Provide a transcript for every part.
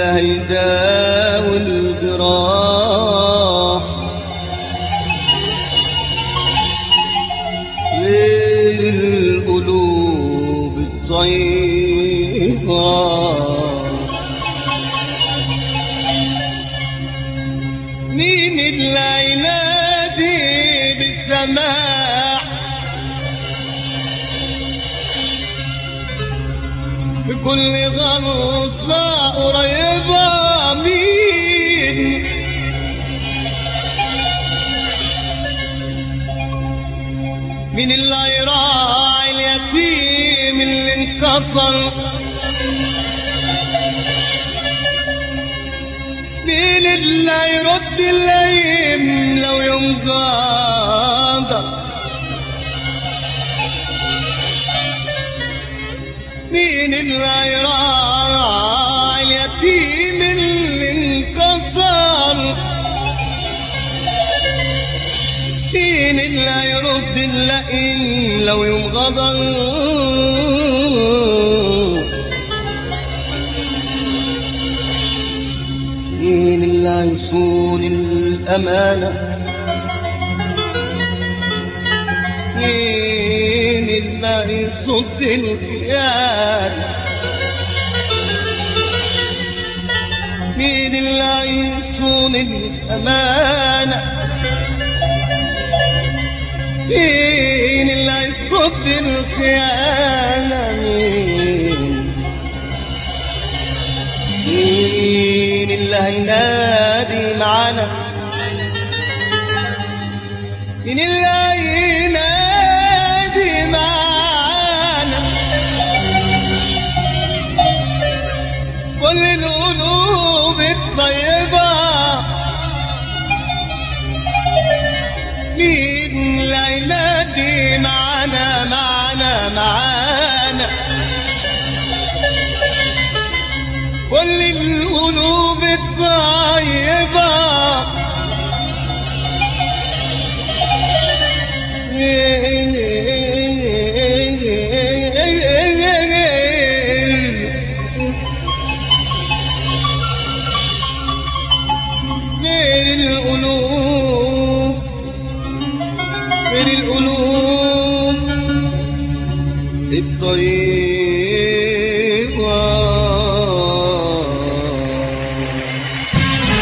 الله يداوي الجراح غير القلوب الطيبة مين اللي ينادي بالسماح بكل غلطة قريبة مين مين اللي يراعي اليتيم اللي انكسر مين اللي يرد الليم لو يوم غادر مين اللي يراعي اليتيم اللي انكسر مين اللي يرد اللئيم لو يوم غدر مين اللي يصون الأمانة مين اللي يصد الخيانة مين اللي يصون الأمانة مين اللي يصد الخيانة مين مين اللي هينادي معانا مين اللي ينادي معانا كل القلوب الطيبة مين اللي ينادي معانا معانا معانا كل القلوب الطيبة غير القلوب غير القلوب الطيبة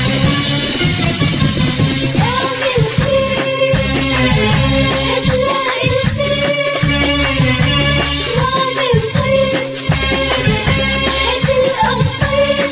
اعمل خير هتلاقي الخير واعمل خير هتلقى الخير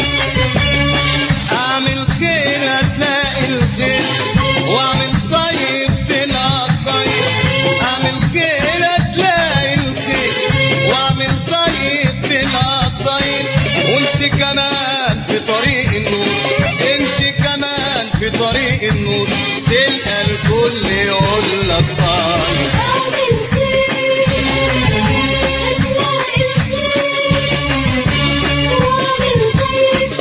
اعمل خير هتلاقي الخير واعمل طيب تلقى الطيب اعمل خير هتلاقي الخير واعمل طيب تلقى الطيب وامشي كمان في طريق النور امشي كمان في طريق النور تلقى الكل يقول لك طيب اعمل خير هتلاقي الخير واعمل خير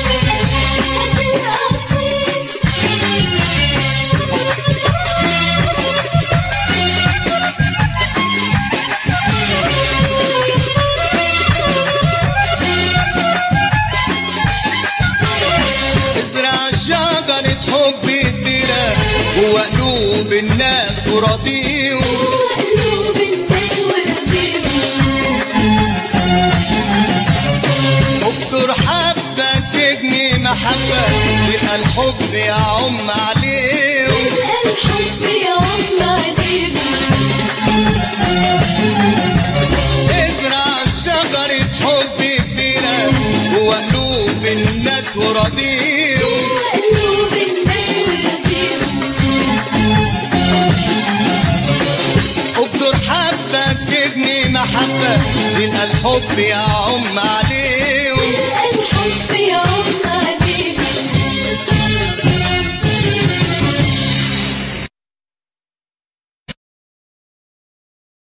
هتلقى الخير ازرع شجرة حب كبيرة جوا قلوب الناس وراضيهم قلوب الناس ورضيهم اكتر حبة تجني محبة يبقى الحب يعم عليهم الحب يعم عليهم ازرع شجرة حب كبيرة جوا قلوب الناس وراضيهم قلوب الناس ورضيهم اكتر حبة تجني محبة يبقى الحب يعم